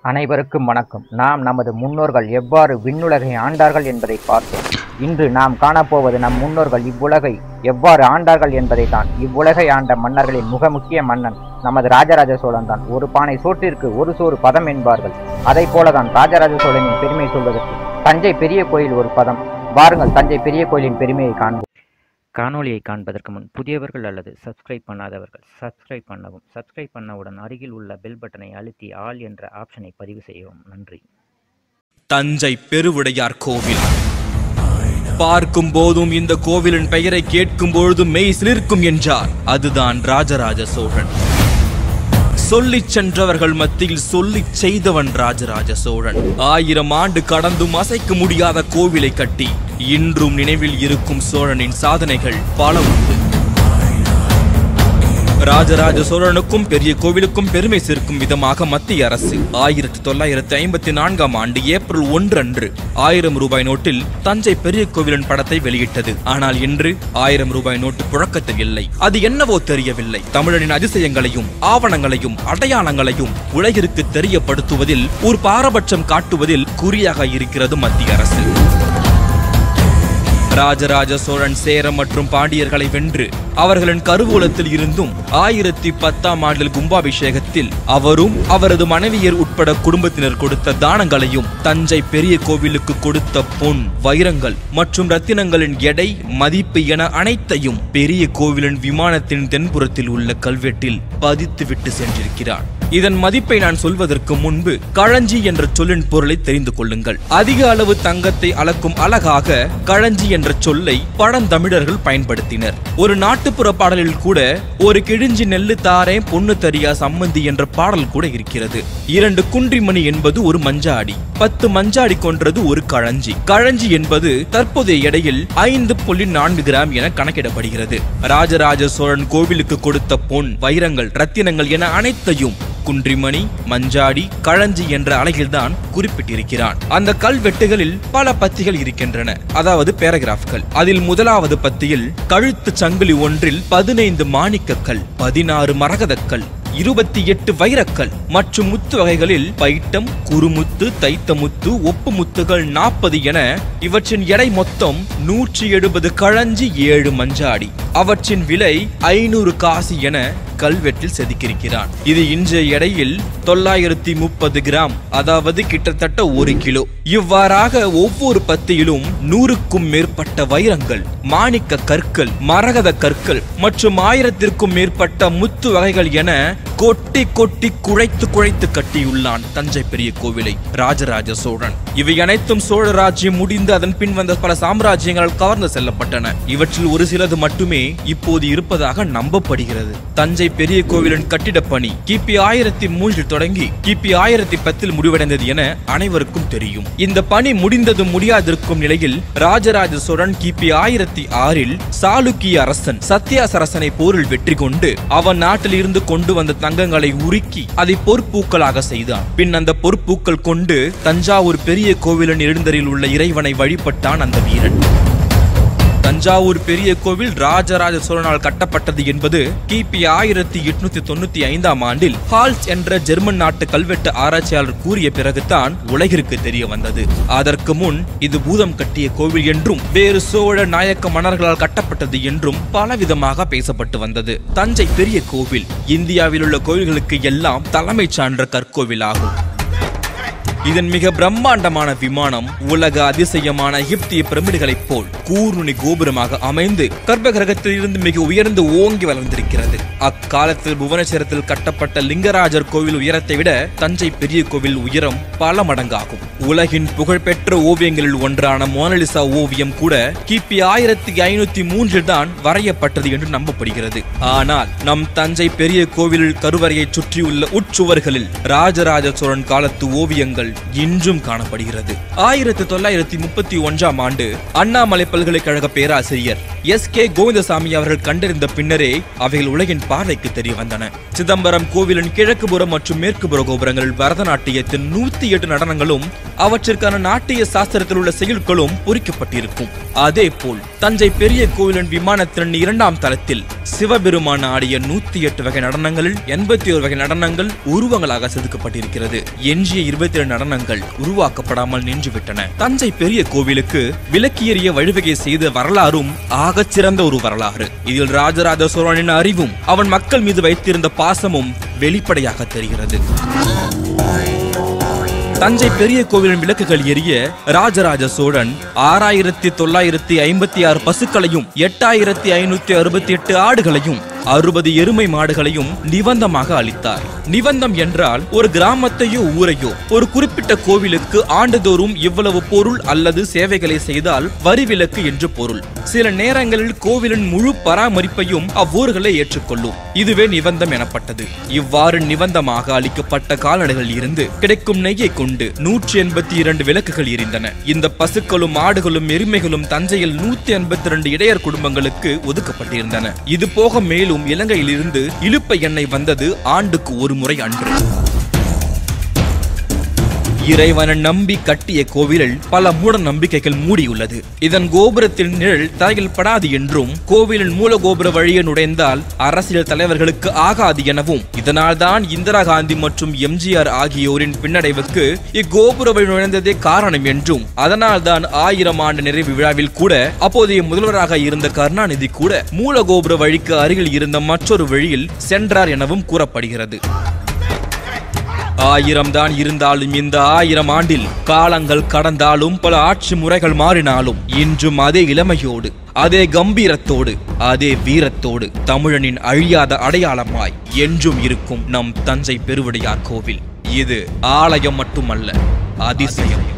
அனைவருக்கும் வணக்கம் நாம் நமது முன்னோர்கள் எவ்வாறு விண்ணுலகை ஆண்டார்கள் என்பதை பார்த்தோம் இன்று நாம் காணப்போவது நம் முன்னோர்கள் இவ்வுலகை எவ்வாறு ஆண்டார்கள் என்பதை தான் இவ்வுலகை ஆண்ட மன்னர்களின் மிக முக்கிய மன்னன் நமது ராஜராஜ சோழன் தான் ஒரு பானை சோற்றிற்கு ஒரு சோறு பதம் என்பார்கள் அதை போலதான் ராஜராஜ சோழனின் பெருமை சொல்வதற்கு தஞ்சை பெரிய கோயில் ஒரு பதம் வாருங்கள் தஞ்சை பெரிய கோயிலின் பெருமையை காண்போம் காணொளியை காண்பதற்கு முன் புதியவர்கள் அல்லது சப்ஸ்கிரைப் பண்ணாதவர்கள் சப்ஸ்கிரைப் பண்ணவும் சப்ஸ்கிரைப் பண்ணவுடன் அருகில் உள்ள பெல் பட்டனை அழுத்தி ஆல் என்ற ஆப்ஷனை பதிவு செய்யவும் நன்றி தஞ்சை பெருவுடையார் கோவில் பார்க்கும் போதும் இந்த கோவிலின் பெயரை கேட்கும் பொழுதும் மெய் சிலிர்க்கும் என்றார் அதுதான் ராஜராஜ சோழன் சொல்லிச் சென்றவர்கள் மத்தியில் சொல்லிச் செய்தவன் ராஜராஜ சோழன் ஆயிரம் ஆண்டு கடந்தும் அசைக்க முடியாத கோவிலை கட்டி இன்றும் நினைவில் இருக்கும் சோழனின் சாதனைகள் பல உண்டு ராஜராஜ சோழனுக்கும் பெரிய கோவிலுக்கும் பெருமை சேர்க்கும் விதமாக மத்திய அரசு ஆயிரத்தி தொள்ளாயிரத்தி ஐம்பத்தி நான்காம் ஆண்டு ஏப்ரல் ஒன்று அன்று ஆயிரம் ரூபாய் நோட்டில் தஞ்சை பெரிய கோவிலின் படத்தை வெளியிட்டது ஆனால் இன்று ஆயிரம் ரூபாய் நோட்டு புழக்கத்தில் இல்லை அது என்னவோ தெரியவில்லை தமிழனின் அதிசயங்களையும் ஆவணங்களையும் அடையாளங்களையும் உலகிற்கு தெரியப்படுத்துவதில் ஒரு பாரபட்சம் காட்டுவதில் குறியாக இருக்கிறது மத்திய அரசு ராஜராஜ சோழன் சேர மற்றும் பாண்டியர்களை வென்று அவர்களின் கருவூலத்தில் இருந்தும் ஆயிரத்தி பத்தாம் ஆண்டில் கும்பாபிஷேகத்தில் அவரும் அவரது மனைவியர் உட்பட குடும்பத்தினர் கொடுத்த தானங்களையும் தஞ்சை பெரிய கோவிலுக்கு கொடுத்த பொன் வைரங்கள் மற்றும் ரத்தினங்களின் எடை மதிப்பு என அனைத்தையும் பெரிய கோவிலின் விமானத்தின் தென்புறத்தில் உள்ள கல்வெட்டில் பதித்துவிட்டு சென்றிருக்கிறார் இதன் மதிப்பை நான் சொல்வதற்கு முன்பு களஞ்சி என்ற சொல்லின் பொருளை தெரிந்து கொள்ளுங்கள் அதிக அளவு தங்கத்தை அளக்கும் அழகாக களஞ்சி என்ற சொல்லை பழந்தமிழர்கள் பயன்படுத்தினர் ஒரு நாட்டுப்புற பாடலில் கூட ஒரு கிழிஞ்சி நெல்லு தாரே பொண்ணு தரியா சம்மந்தி என்ற பாடல் கூட இருக்கிறது இரண்டு குன்றிமணி என்பது ஒரு மஞ்சாடி பத்து மஞ்சாடி கொன்றது ஒரு களஞ்சி களஞ்சி என்பது தற்போதைய எடையில் ஐந்து புள்ளி நான்கு கிராம் என கணக்கிடப்படுகிறது ராஜராஜ சோழன் கோவிலுக்கு கொடுத்த பொன் வைரங்கள் ரத்தினங்கள் என அனைத்தையும் குன்றிமணி மஞ்சாடி களஞ்சி என்ற அழகில்தான் குறிப்பிட்டிருக்கிறான் அந்த கல்வெட்டுகளில் பல பத்திகள் இருக்கின்றன அதாவது பேராகிராஃப்கள் அதில் முதலாவது பத்தியில் கழுத்து சங்கிலி ஒன்றில் பதினைந்து மாணிக்கக்கல் பதினாறு மரகதக்கல் இருபத்தி எட்டு வைரக்கல் மற்றும் முத்து வகைகளில் பைட்டம் குறுமுத்து தைத்த முத்து ஒப்பு முத்துகள் நாற்பது என இவற்றின் எடை மொத்தம் நூற்றி எழுபது களஞ்சி ஏழு மஞ்சாடி அவற்றின் விலை ஐநூறு காசு என கல்வெட்டில் செதுக்கியிருக்கிறான் இது இன்றைய எடையில் தொள்ளாயிரத்தி முப்பது கிராம் அதாவது கிட்டத்தட்ட ஒரு கிலோ இவ்வாறாக ஒவ்வொரு பத்தியிலும் நூறுக்கும் மேற்பட்ட வைரங்கள் மாணிக்க கற்கள் மரகத கற்கள் மற்றும் ஆயிரத்திற்கும் மேற்பட்ட முத்து வகைகள் என கொட்டி கொட்டி குழைத்து குழைத்து கட்டியுள்ளான் தஞ்சை பெரிய கோவிலை ராஜராஜ சோழன் இவை அனைத்தும் சோழ ராஜ்யம் முடிந்து அதன் பின் வந்த பல சாம்ராஜ்யங்களால் கவர்ந்து செல்லப்பட்டன இவற்றில் ஒரு சிலது மட்டுமே இப்போது இருப்பதாக நம்பப்படுகிறது தஞ்சை பெரிய கோவிலின் கட்டிடப் பணி கிபி ஆயிரத்தி மூன்றில் தொடங்கி கிபி ஆயிரத்தி பத்தில் முடிவடைந்தது என அனைவருக்கும் தெரியும் இந்த பணி முடிந்ததும் முடியாதிருக்கும் நிலையில் ராஜராஜ சோழன் கிபி ஆயிரத்தி ஆறில் சாளுக்கிய அரசன் சத்யாசரசனை போரில் வெற்றி கொண்டு அவன் நாட்டில் இருந்து கொண்டு வந்த தங்கங்களை உருக்கி அதை பொற்பூக்களாக செய்தான் பின் அந்த பொற்பூக்கள் கொண்டு தஞ்சாவூர் பெரிய கோவிலின் எழுந்தரில் உள்ள இறைவனை வழிபட்டான் அந்த வீரன் தஞ்சாவூர் பெரிய கோவில் ராஜராஜ சோழனால் கட்டப்பட்டது என்பது கிபி ஆயிரத்தி எட்நூத்தி தொண்ணூத்தி ஐந்தாம் ஆண்டில் ஹால்ஸ் என்ற ஜெர்மன் நாட்டு கல்வெட்டு ஆராய்ச்சியாளர் கூறிய பிறகுதான் உலகிற்கு தெரிய வந்தது அதற்கு முன் இது பூதம் கட்டிய கோவில் என்றும் வேறு சோழ நாயக்க மன்னர்களால் கட்டப்பட்டது என்றும் பலவிதமாக பேசப்பட்டு வந்தது தஞ்சை பெரிய கோவில் இந்தியாவில் உள்ள கோவில்களுக்கு எல்லாம் தலைமைச் சான்ற கற்கோவில் ஆகும் இதன் மிக பிரம்மாண்டமான விமானம் உலக அதிசயமான எகிப்திய பிரமிடுகளைப் போல் கூர்நுனி கோபுரமாக அமைந்து கர்ப்பகிரகத்தில் இருந்து மிக உயர்ந்து ஓங்கி வளர்ந்திருக்கிறது அக்காலத்தில் புவனேஸ்வரத்தில் கட்டப்பட்ட லிங்கராஜர் கோவில் உயரத்தை விட தஞ்சை பெரிய கோவில் உயரம் பல மடங்காகும் உலகின் புகழ்பெற்ற ஓவியங்களில் ஒன்றான மோனலிசா ஓவியம் கூட கிபி ஆயிரத்தி ஐநூத்தி மூன்றில் தான் வரையப்பட்டது என்று நம்பப்படுகிறது ஆனால் நம் தஞ்சை பெரிய கோவிலில் கருவறையை சுற்றியுள்ள உட்சுவர்களில் ராஜராஜ சோழன் காலத்து ஓவியங்கள் இன்றும் காணப்படுகிறது ஆயிரத்தி தொள்ளாயிரத்தி முப்பத்தி ஒன்றாம் ஆண்டு அண்ணாமலை பல்கலைக்கழக பேராசிரியர் எஸ் கே கோவிந்தசாமி அவர்கள் கண்டறிந்த பின்னரே அவைகள் உலகின் பார்வைக்கு தெரிய வந்தன சிதம்பரம் கோவிலின் கிழக்கு புறம் மற்றும் மேற்கு புற கோபுரங்களில் பரதநாட்டியத்தின் நூத்தி எட்டு நடனங்களும் அவற்றிற்கான நாட்டிய சாஸ்திரத்தில் உள்ள செயல்களும் பொறிக்கப்பட்டிருக்கும் அதே போல் தஞ்சை பெரிய கோவிலின் விமானத்தின் இரண்டாம் தளத்தில் சிவபெருமான் ஆடிய நூத்தி எட்டு வகை நடனங்களில் எண்பத்தி ஒரு வகை நடனங்கள் உருவங்களாக செதுக்கப்பட்டிருக்கிறது எஞ்சிய இருபத்தி ஏழு நடனங்கள் உருவாக்கப்படாமல் நின்றுவிட்டன தஞ்சை பெரிய கோவிலுக்கு விலக்கியறிய வழிவகை செய்த வரலாறும் ஆகச்சிறந்த ஒரு வரலாறு இதில் ராஜராஜ சோழனின் அறிவும் அவன் மக்கள் மீது வைத்திருந்த பாசமும் வெளிப்படையாக தெரிகிறது தஞ்சை பெரிய கோவிலின் விளக்குகள் எரிய ராஜராஜ சோழன் ஆறாயிரத்தி தொள்ளாயிரத்தி ஐம்பத்தி ஆறு பசுக்களையும் எட்டாயிரத்தி ஐநூத்தி அறுபத்தி எட்டு ஆடுகளையும் அறுபது எருமை மாடுகளையும் நிபந்தமாக அளித்தார் நிபந்தம் என்றால் ஒரு கிராமத்தையோ ஊரையோ ஒரு குறிப்பிட்ட கோவிலுக்கு ஆண்டுதோறும் இவ்வளவு பொருள் அல்லது சேவைகளை செய்தால் வரி விலக்கு என்று பொருள் சில நேரங்களில் கோவிலின் முழு பராமரிப்பையும் அவ்வூர்களை ஏற்றுக்கொள்ளும் இதுவே நிபந்தம் எனப்பட்டது இவ்வாறு நிபந்தமாக அளிக்கப்பட்ட கால்நடைகளில் இருந்து கிடைக்கும் நெய்யை கொண்டு நூற்றி எண்பத்தி இரண்டு விளக்குகள் எரிந்தன இந்த பசுக்களும் ஆடுகளும் எருமைகளும் தஞ்சையில் நூத்தி எண்பத்தி இரண்டு இடையர் குடும்பங்களுக்கு ஒதுக்கப்பட்டிருந்தன இது போக மேலும் இலங்கையிலிருந்து இழுப்ப எண்ணெய் வந்தது ஆண்டுக்கு ஒரு முறை அன்று இறைவனை நம்பி கட்டிய கோவிலில் பல மூட நம்பிக்கைகள் மூடியுள்ளது இதன் கோபுரத்தின் நிழல் தரையில் படாது என்றும் கோவிலின் மூல கோபுர வழியே நுழைந்தால் அரசியல் தலைவர்களுக்கு ஆகாது எனவும் இதனால்தான் இந்திரா காந்தி மற்றும் எம்ஜிஆர் ஆகியோரின் பின்னடைவுக்கு இக்கோபுர வழி நுழைந்ததே காரணம் என்றும் அதனால்தான் ஆயிரம் ஆண்டு நிறைவு விழாவில் கூட அப்போதைய முதல்வராக இருந்த கருணாநிதி கூட மூல கோபுர வழிக்கு அருகில் இருந்த மற்றொரு வழியில் சென்றார் எனவும் கூறப்படுகிறது ஆயிரம் தான் இருந்தாலும் இந்த ஆயிரம் ஆண்டில் காலங்கள் கடந்தாலும் பல ஆட்சி முறைகள் மாறினாலும் இன்றும் அதே இளமையோடு அதே கம்பீரத்தோடு அதே வீரத்தோடு தமிழனின் அழியாத அடையாளமாய் என்றும் இருக்கும் நம் தஞ்சை பெருவுடையார் கோவில் இது ஆலயம் மட்டுமல்ல அதிசயம்